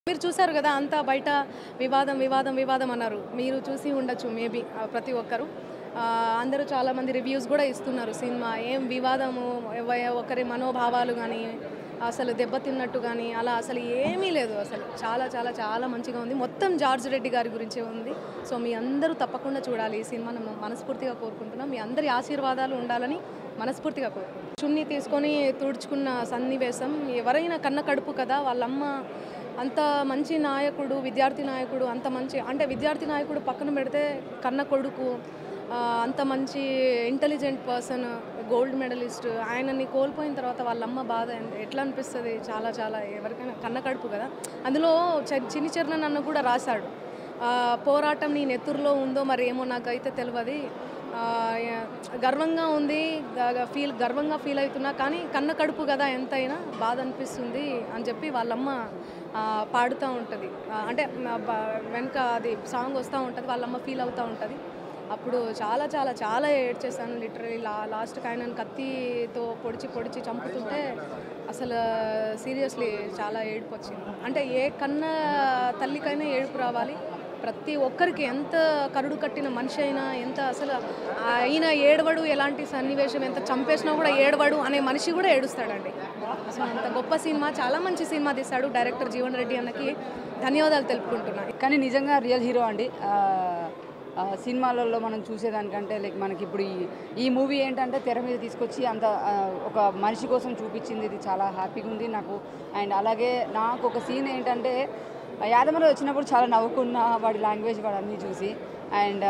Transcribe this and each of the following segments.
మీరు చూసారు కదా అంతా బయట వివాదం వివాదం వివాదం అన్నారు మీరు చూసి ఉండొచ్చు మేబీ ప్రతి ఒక్కరు ఆ, అందరూ చాలామంది రివ్యూస్ కూడా ఇస్తున్నారు సినిమా ఏం వివాదము ఎవ- ఒకరి మనోభావాలు కానీ అసలు దెబ్బతిన్నట్టు కానీ అలా అసలు ఏమీ లేదు అసలు చాలా చాలా చాలా మంచిగా ఉంది మొత్తం జార్జ్ రెడ్డి గారి గురించే ఉంది సో మీ అందరూ తప్పకుండా చూడాలి ఈ సినిమాను మనస్ఫూర్తిగా కోరుకుంటున్నాం మీ అందరి ఆశీర్వాదాలు ఉండాలని మనస్ఫూర్తిగా కోరుకుంటున్నాం చున్నీ తీసుకొని తుడుచుకున్న సన్నివేశం ఎవరైనా కన్న కడుపు కదా వాళ్ళమ్మ అంత మంచి నాయకుడు విద్యార్థి నాయకుడు అంత మంచి అంటే విద్యార్థి నాయకుడు పక్కన పెడితే కన్న కొడుకు ఆ, అంత మంచి ఇంటెలిజెంట్ పర్సన్ గోల్డ్ మెడలిస్ట్ ఆయనని కోల్పోయిన తర్వాత వాళ్ళమ్మ బాధ ఎంత- ఎట్లా అనిపిస్తుంది చాలా చాలా ఎవరికైనా కన్న కడుపు కదా అందులో చ- చిన్ని చరణ్ అన్న కూడా రాశాడు ఆ, పోరాటం నీ నెత్తురులో ఉందో మరి ఏమో నాకైతే తెలియదు ఆ, యా- గర్వంగా ఉంది గ- ఫీల్ గర్వంగా ఫీల్ అవుతున్నా కానీ కన్న కడుపు కదా ఎంతైనా బాధ అనిపిస్తుంది అని చెప్పి వాళ్ళమ్మ ఆ, పాడుతూ ఉంటుంది ఆ, అంటే మ- బ- వెనక అది సాంగ్ వస్తూ ఉంటుంది వాళ్ళమ్మ ఫీల్ అవుతూ ఉంటుంది అప్పుడు చాలా చాలా చాలా ఏడ్చేసాను లిటరలీ లా లాస్ట్కి ఆయన కత్తితో పొడిచి పొడిచి చంపుతుంటే అసలు సీరియస్లీ చాలా ఏడుపు వచ్చింది అంటే ఏ కన్న తల్లికైనా ఏడుపు రావాలి ప్రతి ఒక్కరికి ఎంత కరుడు కట్టిన మనిషి అయినా ఎంత అసలు ఆయన ఏడవడు ఎలాంటి సన్నివేశం ఎంత చంపేసినా కూడా ఏడవడు అనే మనిషి కూడా ఏడుస్తాడండి అసలు అంత గొప్ప సినిమా చాలా మంచి సినిమా తీశాడు డైరెక్టర్ జీవన్ రెడ్డి అన్నకి ధన్యవాదాలు తెలుపుకుంటున్నాను కానీ నిజంగా రియల్ హీరో అండి ఆ, ఆ, సినిమాలలో మనం చూసేదానికంటే లైక్ మనకి ఇప్పుడు ఈ ఈ మూవీ ఏంటంటే తెర మీద తీసుకొచ్చి అంత ఆ, ఒక మనిషి కోసం చూపించింది ఇది చాలా హ్యాపీగా ఉంది నాకు అండ్ అలాగే నాకు ఒక సీన్ ఏంటంటే యాదమరి వచ్చినప్పుడు చాలా నవ్వుకున్నా వాడి లాంగ్వేజ్ వాడు అన్నీ చూసి అండ్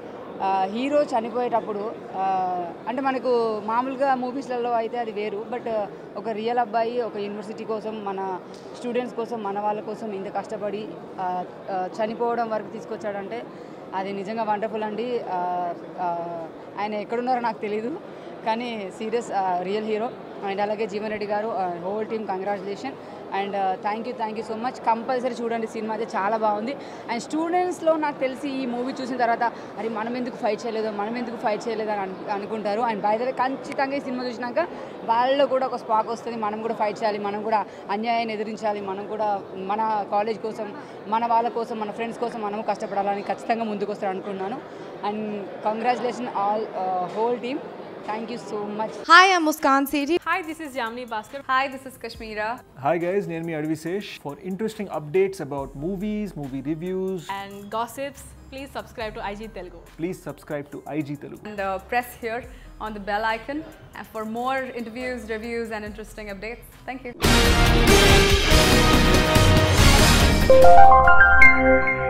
హీరో చనిపోయేటప్పుడు ఆ, అంటే మనకు మామూలుగా మూవీస్లలో అయితే అది వేరు బట్ ఒక రియల్ అబ్బాయి ఒక యూనివర్సిటీ కోసం మన స్టూడెంట్స్ కోసం మన వాళ్ళ కోసం ఇంత కష్టపడి ఆ, ఆ, చనిపోవడం వరకు తీసుకొచ్చాడంటే అది నిజంగా వండర్ఫుల్ అండి ఆ, ఆ, ఆయన ఎక్కడున్నారో నాకు తెలీదు కానీ సీరియస్ రియల్ హీరో అండ్ అలాగే జీవన్ రెడ్డి గారు whole team congratulation and thank you thank you so much compulsory చూడండి సినిమా అయితే చాలా బాగుంది అండ్ స్టూడెంట్స్లో నాకు తెలిసి ఈ మూవీ చూసిన తర్వాత అరే మనం ఎందుకు ఫైట్ చేయలేదు మనం ఎందుకు ఫైట్ చేయలేదు అని అను- అనుకుంటారు అండ్ బై ద వే ఖచ్చితంగా ఈ సినిమా చూసినాక వాళ్ళలో కూడా ఒక స్పాక్ వస్తుంది మనం కూడా ఫైట్ చేయాలి మనం కూడా అన్యాయాన్ని ఎదిరించాలి మనం కూడా మన కాలేజ్ కోసం మన వాళ్ళ కోసం మన ఫ్రెండ్స్ కోసం మనము కష్టపడాలని ఖచ్చితంగా ముందుకు వస్తారు అనుకున్నాను and congratulation all whole team thank you so much Hi, I'm Muskan Sethi. Hi, this is Jamni Bhaskar. Hi, this is Kashmira. Hi guys, నేను మీ Advisesh. For interesting updates about movies, movie reviews, And gossips, please subscribe to IG Telugu. please subscribe to IG Telugu. And uh, press here on the bell icon and for more interviews, reviews, and interesting updates. Thank you.